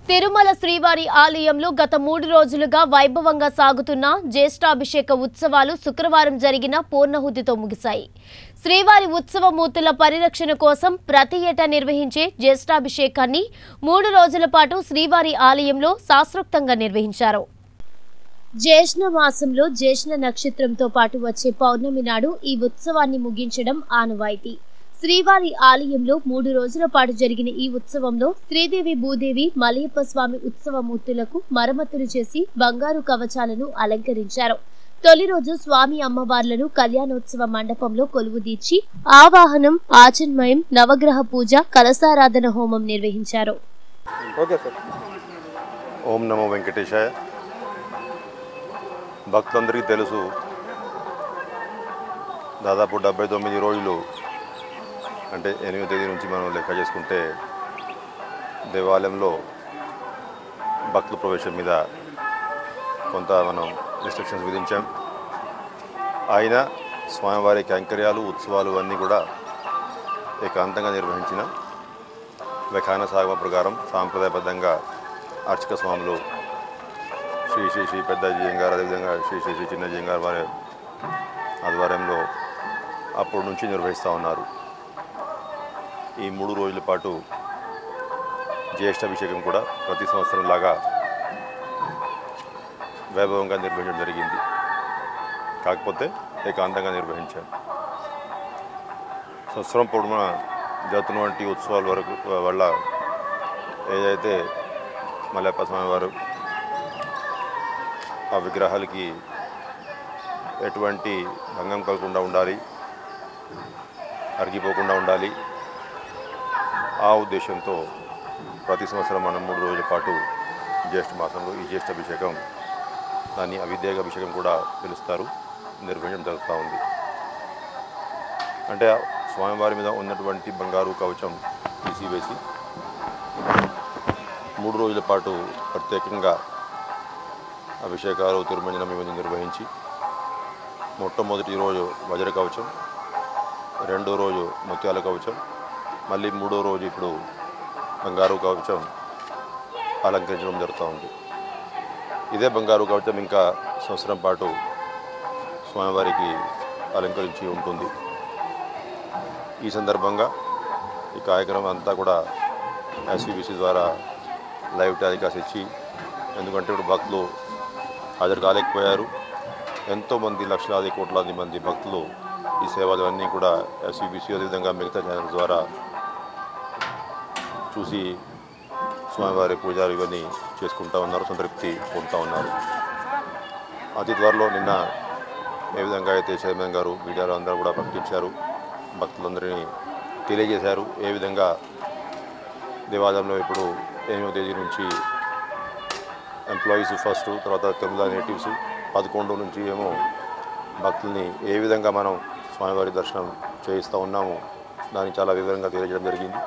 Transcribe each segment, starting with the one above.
తిరుమల శ్రీవారి ఆలయంలో గత మూడు రోజులుగా వైభవంగా సాగుతున్న జ్యేష్ఠాభిషేక ఉత్సవాలు శుక్రవారం జరిగిన పూర్ణహుతితో ముగిశాయి శ్రీవారి ఉత్సవమూర్తుల పరిరక్షణ కోసం ప్రతి ఏటా నిర్వహించే జ్యేష్ఠాభిషేకాన్ని మూడు రోజుల పాటు శ్రీవారి ఆలయంలో శాస్త్రోక్తంగా నిర్వహించారు జ్యేష్ఠ మాసంలో జ్యేష్ఠ నక్షత్రంతో పాటు వచ్చే పౌర్ణమి నాడు ఈ ఉత్సవాన్ని ముగించడం ఆనవాయితీ శ్రీవారి ఆలయంలో మూడు రోజుల పాటు జరిగిన ఈ ఉత్సవంలో శ్రీదేవి భూదేవి మలయప్ప స్వామి ఉత్సవమూర్తులకు మరమ్మతులు చేసి బంగారు కవచాలను అలంకరించారు తొలి రోజు స్వామి అమ్మవార్లను కళ్యాణోత్సవ మండపంలో కొలువుదీర్చి ఆవాహనం ఆచన్మయం నవగ్రహ పూజ కలసారాధన హోమం నిర్వహించారు ఓకే సార్ ఓం నమో వెంకటేశాయ భక్తులందరికీ తెలుసు దాదాపు డెబ్బై తొమ్మిది రోజులు అంటే ఎనిమిదో తేదీ నుంచి మనం లెక్క చేసుకుంటే దేవాలయంలో భక్తుల ప్రవేశం మీద కొంత మనం రిస్ట్రిక్షన్స్ విధించాం అయినా స్వామివారి కైంకర్యాలు ఉత్సవాలు అన్నీ కూడా ఏకాంతంగా నిర్వహించిన వ్యాఖ్యాన సాగమ ప్రకారం సాంప్రదాయబద్ధంగా అర్చక స్వాములు శ్రీ శ్రీ శ్రీ పెద్ద జీఎంగారు అదేవిధంగా శ్రీ శ్రీ శ్రీ చిన్న జీఎంగారు వారి ఆధ్వర్యంలో అప్పటి నుంచి నిర్వహిస్తూ ఉన్నారు ఈ మూడు రోజుల పాటు జ్యేష్ఠాభిషేకం కూడా ప్రతి సంవత్సరం లాగా వైభవంగా నిర్వహించడం జరిగింది కాకపోతే ఏకాంతంగా నిర్వహించాం సంవత్సరం పొడవునా జరుగుతున్నటువంటి ఉత్సవాల వరకు వల్ల ఏదైతే మలయప్ప స్వామి వారు ఆ విగ్రహాలకి ఎటువంటి భంగం కలగకుండా ఉండాలి అరిగిపోకుండా ఉండాలి ఆ ఉద్దేశంతో ప్రతి సంవత్సరం మనం మూడు రోజుల పాటు జ్యేష్ఠ మాసంలో ఈ జ్యేష్ఠ అభిషేకం దాన్ని అవిద్యేక అభిషేకం కూడా పిలుస్తారు నిర్వహించడం జరుగుతూ ఉంది అంటే ఆ స్వామివారి మీద ఉన్నటువంటి బంగారు కవచం తీసివేసి మూడు రోజుల పాటు ప్రత్యేకంగా అభిషేకాలు తిరుమంజనం ఇవన్నీ నిర్వహించి మొట్టమొదటి రోజు వజ్ర కవచం రెండో రోజు ముత్యాల కవచం మళ్ళీ మూడో రోజు ఇప్పుడు బంగారు కవచం అలంకరించడం జరుగుతూ ఉంది ఇదే బంగారు కవచం ఇంకా సంవత్సరం పాటు స్వామివారికి అలంకరించి ఉంటుంది ఈ సందర్భంగా ఈ కార్యక్రమం అంతా కూడా ఎస్వీబీసీ ద్వారా లైవ్ టెలికాస్ట్ ఇచ్చి ఎందుకంటే ఇప్పుడు భక్తులు హాజరు కాలేకపోయారు ఎంతోమంది లక్షలాది కోట్లాది మంది భక్తులు ఈ సేవలు అన్నీ కూడా ఎస్వీబీసీ అదేవిధంగా మిగతా ఛానల్ ద్వారా చూసి స్వామివారి పూజలు ఇవన్నీ చేసుకుంటా ఉన్నారు సంతృప్తి పొందుతూ ఉన్నారు అతి త్వరలో నిన్న ఏ విధంగా అయితే చైర్మన్ గారు మీడియాలో అందరూ కూడా ప్రకటించారు భక్తులందరినీ తెలియజేశారు ఏ విధంగా దేవాలయంలో ఇప్పుడు ఎనిమిదో తేదీ నుంచి ఎంప్లాయీస్ ఫస్ట్ తర్వాత తమిళ నేటివ్స్ పదకొండు నుంచి ఏమో భక్తుల్ని ఏ విధంగా మనం స్వామివారి దర్శనం చేయిస్తూ ఉన్నామో దాన్ని చాలా వివరంగా తెలియజేయడం జరిగింది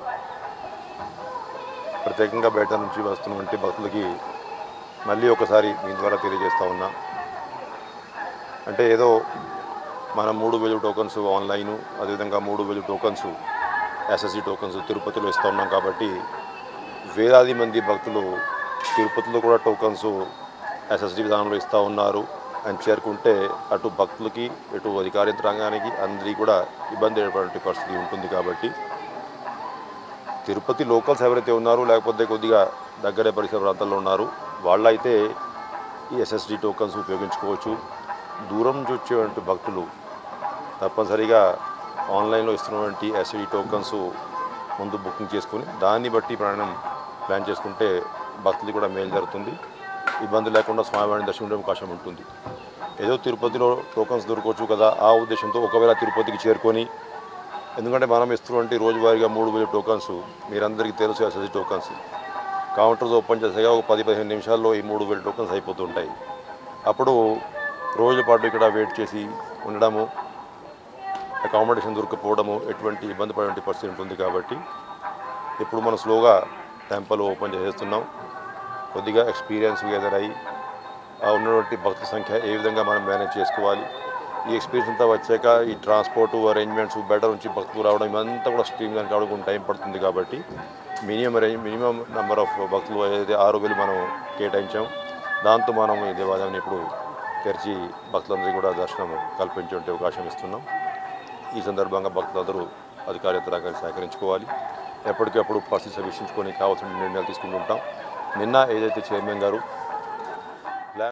ప్రత్యేకంగా బయట నుంచి వస్తున్నటువంటి భక్తులకి మళ్ళీ ఒకసారి మీ ద్వారా తెలియజేస్తూ ఉన్నా అంటే ఏదో మనం మూడు వేలు టోకన్స్ ఆన్లైన్ అదేవిధంగా మూడు వేలు టోకన్స్ ఎస్ఎస్సి టోకన్స్ తిరుపతిలో ఇస్తూ ఉన్నాం కాబట్టి వేలాది మంది భక్తులు తిరుపతిలో కూడా టోకన్స్ ఎస్ఎస్డి విధానంలో ఇస్తూ ఉన్నారు అని చేరుకుంటే అటు భక్తులకి ఇటు అధికార యంత్రాంగానికి అందరికీ కూడా ఇబ్బంది అయ్యేటువంటి పరిస్థితి ఉంటుంది కాబట్టి తిరుపతి లోకల్స్ ఎవరైతే ఉన్నారో లేకపోతే కొద్దిగా దగ్గరే పరిసర ప్రాంతాల్లో ఉన్నారు వాళ్ళైతే ఈ ఎస్ఎస్డి టోకన్స్ ఉపయోగించుకోవచ్చు దూరం నుంచి వచ్చేటువంటి భక్తులు తప్పనిసరిగా ఆన్లైన్లో ఇస్తున్నటువంటి ఎస్ఎస్డి టోకన్స్ ముందు బుకింగ్ చేసుకుని దాన్ని బట్టి ప్రయాణం ప్లాన్ చేసుకుంటే భక్తులు కూడా మేలు జరుగుతుంది ఇబ్బంది లేకుండా స్వామివారిని దర్శించే అవకాశం ఉంటుంది ఏదో తిరుపతిలో టోకన్స్ దొరకవచ్చు కదా ఆ ఉద్దేశంతో ఒకవేళ తిరుపతికి చేరుకొని ఎందుకంటే మనం ఇస్తున్నటువంటి రోజువారీగా మూడు వేల టోకన్స్ మీరందరికీ తెలుసు ఎస్ఎస్సి టోకన్స్ కౌంటర్స్ ఓపెన్ చేసేగా ఒక పది పదిహేను నిమిషాల్లో ఈ మూడు వేల టోకన్స్ అయిపోతుంటాయి అప్పుడు రోజుల పాటు ఇక్కడ వెయిట్ చేసి ఉండడము అకామిడేషన్ దొరకపోవడము ఎటువంటి ఇబ్బంది పడే పరిస్థితి ఉంటుంది కాబట్టి ఇప్పుడు మనం స్లోగా టెంపుల్ ఓపెన్ చేసేస్తున్నాం కొద్దిగా ఎక్స్పీరియన్స్ గెదర్ అయ్యి ఆ ఉన్నటువంటి భక్తుల సంఖ్య ఏ విధంగా మనం మేనేజ్ చేసుకోవాలి ఈ ఎక్స్పీరియన్స్ అంతా వచ్చాక ఈ ట్రాన్స్పోర్ట్ అరేంజ్మెంట్స్ బెటర్ నుంచి భక్తులు రావడం ఇవంతా కూడా స్ట్రీమ్ లైన్ కావడం కొంచెం టైం పడుతుంది కాబట్టి minimum range minimum number of భక్తులు ఏదైతే ఆరు వేలు మనం కేటాయించాం దాంతో మనం ఈ దేవాలయాన్ని ఇప్పుడు తెరిచి భక్తులందరికీ కూడా దర్శనం కల్పించే అవకాశం ఇస్తున్నాం ఈ సందర్భంగా భక్తులందరూ అధికార యంత్రాంగాన్ని సహకరించుకోవాలి ఎప్పటికప్పుడు పరిస్థితి సమీక్షించుకొని కావాల్సిన నిర్ణయాలు తీసుకుంటుంటాం నిన్న ఏదైతే చైర్మన్ గారు